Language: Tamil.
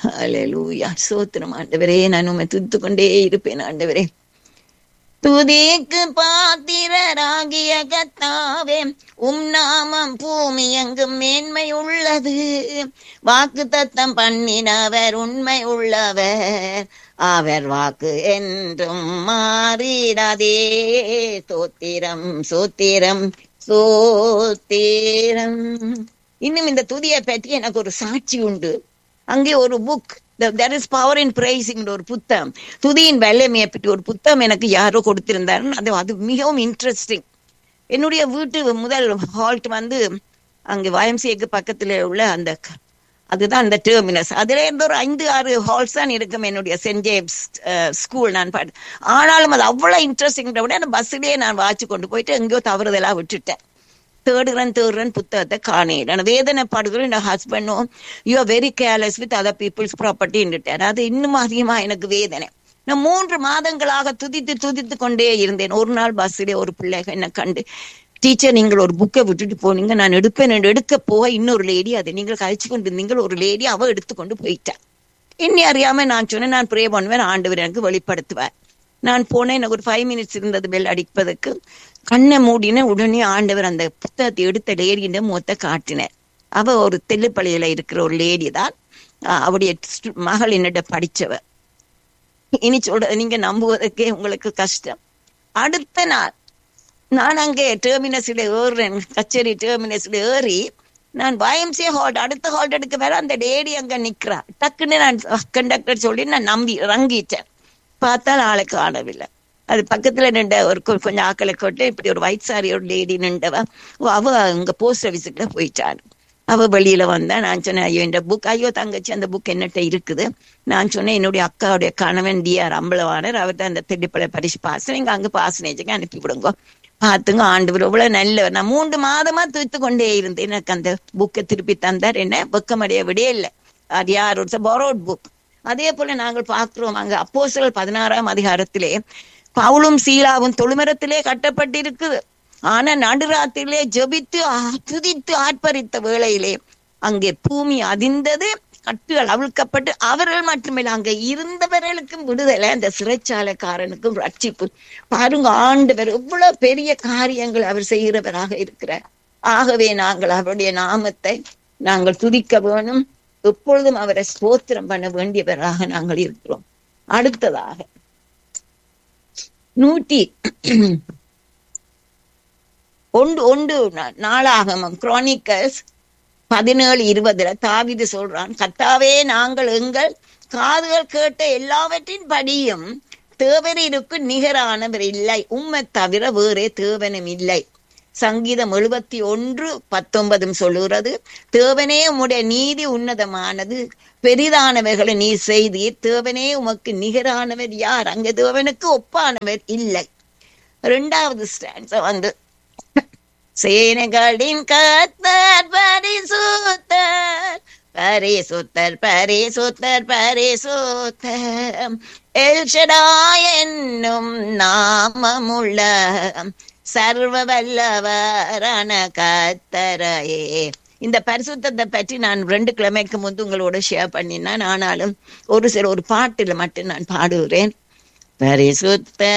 ஹalleluya சோத்திரம் ஆண்டவரே நான் உம்மை துதித்துக் கொண்டே இருப்பேன் ஆண்டவரே துதிக்கு பாத்திரராகிய கத்தாவே உம் நாமம் பூமி எங்கும் மேன்மை உள்ளது வாக்கு தத்தம் பண்ணினவர் உண்மை உள்ளவர் அவர் வாக்கு என்றும் மாறிடாதே சோத்திரம் சோத்திரம் சோத்திரம் இன்னும் இந்த துதியை பற்றி எனக்கு ஒரு சாட்சி உண்டு அங்கே ஒரு book there is power in praising ஒரு புத்தகம் துதியின் வல்லமையை பற்றி ஒரு புத்தகம் எனக்கு யாரோ கொடுத்திருந்தாரு அது அது மிகவும் இன்ட்ரெஸ்டிங் என்னுடைய வீட்டு முதல் ஹால்ட் வந்து அங்கே வயம்சிக்கு பக்கத்துல உள்ள அந்த க- அதுதான் அந்த டெர்மினஸ் அதுல இருந்து ஒரு ஐந்து ஆறு ஹால்ஸ் தான் இருக்கும் என்னுடைய சென்ட் ஜேம்ஸ் ஸ்கூல் நான் பாடு ஆனாலும் அது அவ்வளவு இன்ட்ரெஸ்டிங் விட அந்த பஸ்ஸிலேயே நான் வாட்சி கொண்டு போயிட்டு எங்கேயோ தவறுதலா விட்டுட்டேன் தேடுறேன் தேடுறேன் புத்தகத்தை காணேன் நான் வேதனைப்படுகிறேன் என் ஹஸ்பண்டும் you are very careless with other peoples ப்ராப்பர்ட்டின்னுட்டார் அது இன்னும் அதிகமா எனக்கு வேதனை நான் மூன்று மாதங்களாக துதித்து துதித்து கொண்டே இருந்தேன் ஒரு நாள் பஸ்ஸிலே ஒரு பிள்ளை என்னை கண்டு டீச்சர் நீங்கள் ஒரு புக்கை விட்டுட்டு போனீங்க நான் எடுப்பேன் என்று எடுக்க போக இன்னொரு லேடி அதை நீங்கள் கழிச்சு கொண்டு இருந்தீங்க ஒரு லேடி அவ எடுத்துக்கொண்டு போயிட்டா என்னை அறியாம நான் சொன்னேன் நான் ப்ரே பண்ணுவேன் ஆண்டவர் எனக்கு வெளிப்படுத்துவார் நான் போனேன் எனக்கு ஒரு ஃபைவ் மினிட்ஸ் இருந்தது பெல் அடிப்பதற்கு கண்ணை மூடின உடனே ஆண்டவர் அந்த புத்தகத்தை எடுத்த லேடியின் முகத்தை காட்டினார் அவ ஒரு தெல்லுப்பள்ளியில இருக்கிற ஒரு லேடி தான் அஹ் அவருடைய stu- மகள் என்னிட்ட படிச்சவ இனி சொல்ற நீங்க நம்புவதற்கே உங்களுக்கு கஷ்டம் அடுத்த நாள் நான் அங்கே டெர்மினஸ்ல ஏறுறேன் கச்சேரி டெர்மினஸ்ல ஏறி நான் YMCA ஹால்ட் அடுத்த ஹால்ட் எடுக்க வேற அந்த லேடி அங்க நிக்கிறா டக்குன்னு நான் கண்டக்டர் சொல்லி நான் நம்பி இறங்கிட்டேன் பார்த்தால் ஆளை காணவில்லை அது பக்கத்துல நின்ற ஒரு கொ- கொஞ்சம் ஆக்களை கொட்டு இப்படி ஒரு ஒயிட் சாரி ஒரு லேடி நின்றவ ஓ, அவ அங்க போஸ்ட் ஆபீஸுக்குள்ள போயிட்டாரு அவ வெளியில வந்தா நான் சொன்னேன் ஐயோ இந்த புக் ஐயோ தங்கச்சி அந்த புக் என்னட்ட இருக்குது நான் சொன்னேன் என்னுடைய அக்காவுடைய கணவன் டிஆர் அம்பலவாணர் அவர் தான் அந்த திண்டுப்பளை பரிசு பாசம் நீங்க அங்க பாசனேஜுக்கு அனுப்பி விடுங்க பாத்துங்க ஆண்டவர் இவ்வளவு நல்லவர் நான் மூன்று மாதமா துய்த்து கொண்டே இருந்தேன் எனக்கு அந்த புக்கை திருப்பி தந்தார் என்ன வெக்கமடைய விடையே இல்லை அது யார் ஒரு borrowed புக் அதே போல நாங்கள் பார்க்கிறோம் அங்க அப்போஸ்தலர் பதினாறாம் அதிகாரத்திலே பவுலும் சீலாவும் தொழுமரத்திலே கட்டப்பட்டிருக்குது ஆனா நடுராத்திரிலே ஜெபித்து ஆ- துதித்து ஆர்ப்பரித்த வேளையிலே அங்கே பூமி அதிர்ந்தது கட்டுகள் அவிழ்க்கப்பட்டு அவர்கள் மட்டுமில்லை அங்க இருந்தவர்களுக்கும் விடுதலை அந்த சிறைச்சாலைக்காரனுக்கும் ரட்சிப்பு பாருங்க ஆண்டவர் எவ்வளவு பெரிய காரியங்கள் அவர் செய்கிறவராக இருக்கிறார் ஆகவே நாங்கள் அவருடைய நாமத்தை நாங்கள் துதிக்க வேணும் எப்பொழுதும் அவரை ஸ்தோத்திரம் பண்ண வேண்டியவராக நாங்கள் இருக்கிறோம் அடுத்ததாக நூற்றி ஒன்று ஒன்று நா- நாளாகமம் குரானிக்கல்ஸ் பதினேழு இருபதுல தாவிது சொல்றான் கத்தாவே நாங்கள் எங்கள் காதுகள் கேட்ட எல்லாவற்றின் படியும் தேவரீருக்கு நிகரானவர் இல்லை உம்மை தவிர வேறே தேவனும் இல்லை சங்கீதம் எழுபத்தி ஒன்று பத்தொன்பதும் சொல்லுகிறது தேவனே உம்முடைய நீதி உன்னதமானது பெரிதானவர்களை நீ செய்தீர் தேவனே உமக்கு நிகரானவர் யார் அங்க தேவனுக்கு ஒப்பானவர் இல்லை இரண்டாவது ஸ்டான்ஸ் வந்து சேனைகளின் கத்தர் பரிசுத்தர் பரிசுத்தர் பரிசுத்தர் பரிசுத்தர் எல்ஷடாய் என்னும் நாமமுள்ள சர்வ வல்லவரான கத்தரையே இந்த பரிசுத்தத்தை பற்றி நான் ரெண்டு கிழமைக்கு முன்பு உங்களோட ஷேர் பண்ணினேன் ஆனாலும் ஒரு சில ஒரு பாட்டுல மட்டும் நான் பாடுகிறேன் பரிசுத்த